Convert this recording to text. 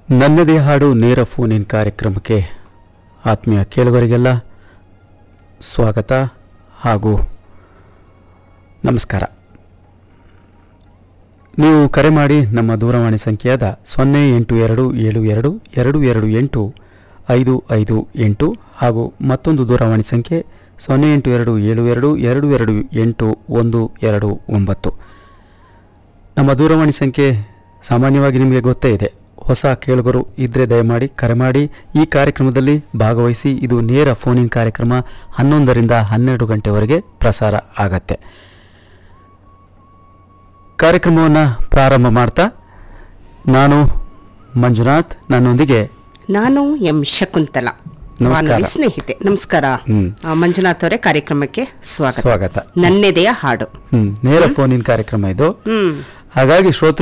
ನನ್ನದೇ ಹಾಡು ನೇರ ಫೋನ್ ಇನ್ ಕಾರ್ಯಕ್ರಮಕ್ಕೆ ಆತ್ಮೀಯ ಕೇಳುಗರಿಗೆಲ್ಲ ಸ್ವಾಗತ ಹಾಗೂ ನಮಸ್ಕಾರ ನೀವು ಕರೆ ಮಾಡಿ ನಮ್ಮ ದೂರವಾಣಿ ಸಂಖ್ಯೆಯಾದ ಸೊನ್ನೆ ಎಂಟು ಎರಡು ಏಳು ಎರಡು ಎರಡು ಎರಡು ಎಂಟು ಐದು ಐದು ಎಂಟು ಹಾಗೂ ಮತ್ತೊಂದು ದೂರವಾಣಿ ಸಂಖ್ಯೆ ಸೊನ್ನೆ ಎಂಟು ಎರಡು ಏಳು ಎರಡು ಎರಡು ಎರಡು ಎಂಟು ಒಂದು ಎರಡು ಒಂಬತ್ತು ನಮ್ಮ ದೂರವಾಣಿ ಸಂಖ್ಯೆ ಸಾಮಾನ್ಯವಾಗಿ ನಿಮಗೆ ಗೊತ್ತೇ ಇದೆ ಹೊಸ ಕೇಳುಗರು ಇದ್ರೆ ದಯಮಾಡಿ ಕರೆ ಮಾಡಿ ಈ ಕಾರ್ಯಕ್ರಮದಲ್ಲಿ ಭಾಗವಹಿಸಿ ಇದು ನೇರ ಫೋನಿನ್ ಕಾರ್ಯಕ್ರಮ ಹನ್ನೊಂದರಿಂದ ಹನ್ನೆರಡು ಗಂಟೆವರೆಗೆ ಪ್ರಸಾರ ಆಗತ್ತೆ ಕಾರ್ಯಕ್ರಮವನ್ನು ಪ್ರಾರಂಭ ಮಾಡ್ತಾ ನಾನು ಮಂಜುನಾಥ್ ನನ್ನೊಂದಿಗೆ ನಾನು ಎಂ ಶಕುಂತಲ ನಮಸ್ಕಾರ. ಬಾನುಲಿ ಸ್ನೇಹಿತೆ ನಮಸ್ಕಾರ ಹ್ಮ್. ಆ, ಮಂಜುನಾಥ್ ಅವರೇ ಕಾರ್ಯಕ್ರಮಕ್ಕೆ ಸ್ವಾಗತ ಸ್ವಾಗತ ನನ್ನೆದೆಯ ಹಾಡು ಹ್ಮ್ ನೇರ ಫೋನಿನ್ ಕಾರ್ಯಕ್ರಮ ಇದು ಹ್ಮ್ ಹಾಗಾಗಿ ಶ್ರೋತೃ